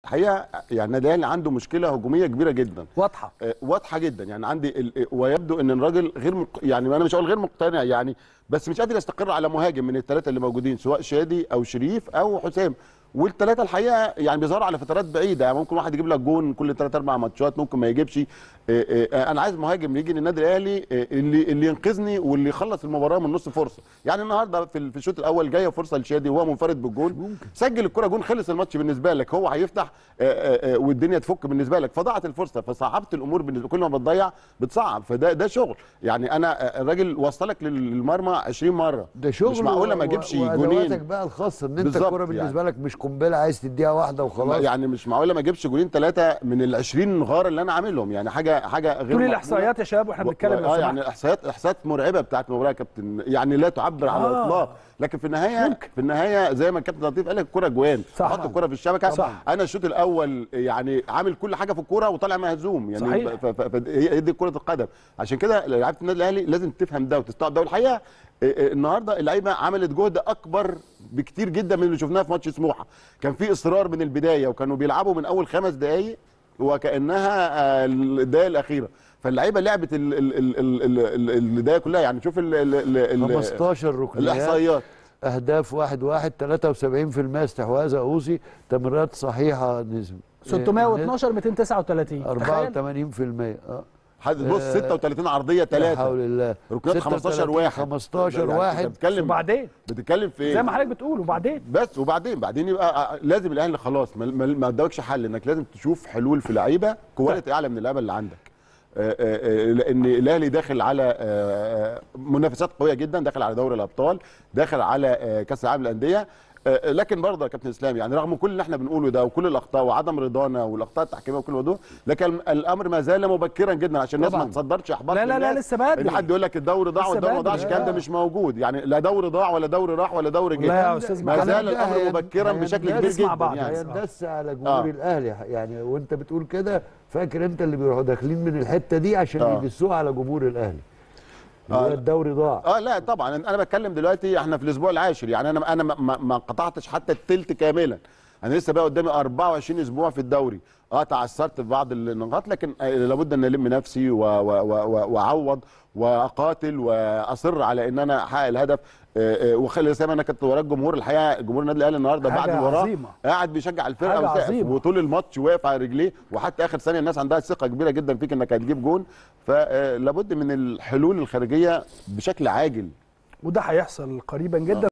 الحقيقه يعني النادي الاهلي عنده مشكله هجوميه كبيره جدا واضحه آه، واضحه جدا يعني عندي ال... ويبدو ان الراجل غير مق... يعني انا مش هقول غير مقتنع يعني بس مش قادر يستقر على مهاجم من الثلاثه اللي موجودين سواء شادي او شريف او حسام والثلاثه الحقيقه يعني بيظهروا على فترات بعيده يعني ممكن واحد يجيب لك جون كل ثلاث اربع ماتشات ممكن ما يجيبش آه، آه، انا عايز مهاجم يجي للنادي الاهلي آه، اللي اللي ينقذني واللي يخلص المباراه من نص فرصه يعني النهارده في ال- في الشوط الاول جايه فرصه لشادي وهو منفرد بالجون سجل الكره جون خلص الماتش بالنسبه لك هو هيفتح آه، آه، آه، والدنيا تفك بالنسبه لك فضاعت الفرصه فصعبت الامور بالنسبه كل ما بتضيع بتصعب فده ده شغل يعني انا آه، الراجل وصلك للمرمى 20 مره ده شغل مش معقوله ما و- اجيبش و- وأدواتك جونين بقى الخاصه ان انت بالظبط الكوره بالنسبه لك مش قنبله عايز تديها واحده وخلاص يعني مش معقوله ما اجيبش جولين ثلاثه من ال 20 غاره اللي انا عاملهم يعني حاجه حاجه غير تقولي مقبولة. الاحصائيات يا شباب واحنا و- بنتكلم اه يعني احصائيات احصائيات مرعبه بتاعت المباراه يا كابتن يعني لا تعبر على آه. الاطلاق لكن في النهايه في النهايه زي ما الكابتن لطيف قال لك الكوره جوان صح. حط الكوره في الشبكه صح. انا الشوط الاول يعني عامل كل حاجه في الكوره وطالع مهزوم يعني صحيح. ف- ف- ف- هي هي دي كره القدم عشان كده لعيبه النادي الاهلي لازم تفهم ده وتستوعب ده والحقيقه آه، آه، النهارده اللعيبه عملت جهد اكبر بكتير جدا من اللي شفناه في ماتش سموحه كان في اصرار من البدايه وكانوا بيلعبوا من اول خمس دقائق وكانها آه، الدقائق الاخيره فاللعيبه لعبت ال- ال- ال- ال- ال- ال- الدقائق كلها يعني شوف ال- ال- ال- ال- 15 ركنيات الاحصائيات اهداف واحد واحد 73% استحواذ اوسي تمريرات صحيحه نسبه 612 239 تخيل 84% اه حد- بص آه، 36 عرضيه لا ثلاثه حول الله ركنيات 15 36 واحد 15 يعني واحد انت بتتكلم وبعدين بتتكلم في ايه؟ زي ما حضرتك بتقول وبعدين بس وبعدين بعدين يبقى آه، لازم الاهلي خلاص ما- ما ما قدامكش حل انك لازم تشوف حلول في لعيبه كواليتي اعلى من اللعيبه اللي عندك آه، آه، آه، لان الاهلي داخل على آه، آه، منافسات قويه جدا داخل على دوري الابطال داخل على آه، كاس العالم للانديه آه، لكن برضه يا كابتن اسلام يعني رغم كل اللي احنا بنقوله ده وكل الاخطاء وعدم رضانا والاخطاء التحكيميه وكل الموضوع لكن الامر ما زال مبكرا جدا عشان الناس ما طبعاً. تصدرش احباط لا، لا، لا، للناس لسه بدري. ان حد يقول لك الدوري ضاع لسه والدوري ما بدري. ضاعش الكلام ده آه. مش موجود يعني لا دوري ضاع ولا دوري راح ولا دوري والله يا جه استاذ ما محمد زال ده الامر هين- مبكرا بشكل هيندس كبير مع جدا بعض يعني هيندس على جمهور آه. الاهلي يعني وانت بتقول كده فاكر انت اللي بيروحوا داخلين من الحته دي عشان آه. يدسوها على جمهور الاهلي اللي آه. هو الدوري ضاع اه لا طبعا انا بتكلم دلوقتي احنا في الاسبوع العاشر يعني انا انا ما, ما- ما قطعتش حتى التلت كاملا انا لسه بقى قدامي 24 اسبوع في الدوري اه تعثرت في بعض النقاط لكن آه لابد ان الم نفسي و- و- و- و- واعوض واقاتل واصر على ان انا احقق الهدف آه، آه، وخلي زي ما انا كنت ورا الجمهور الحقيقه جمهور النادي الاهلي النهارده بعد حاجة المباراه عظيمة. قاعد بيشجع الفرقه حاجة وسقف عظيمة. وطول الماتش واقف على رجليه وحتى اخر ثانيه الناس عندها ثقه كبيره جدا فيك انك هتجيب جون فلابد من الحلول الخارجيه بشكل عاجل وده هيحصل قريبا جدا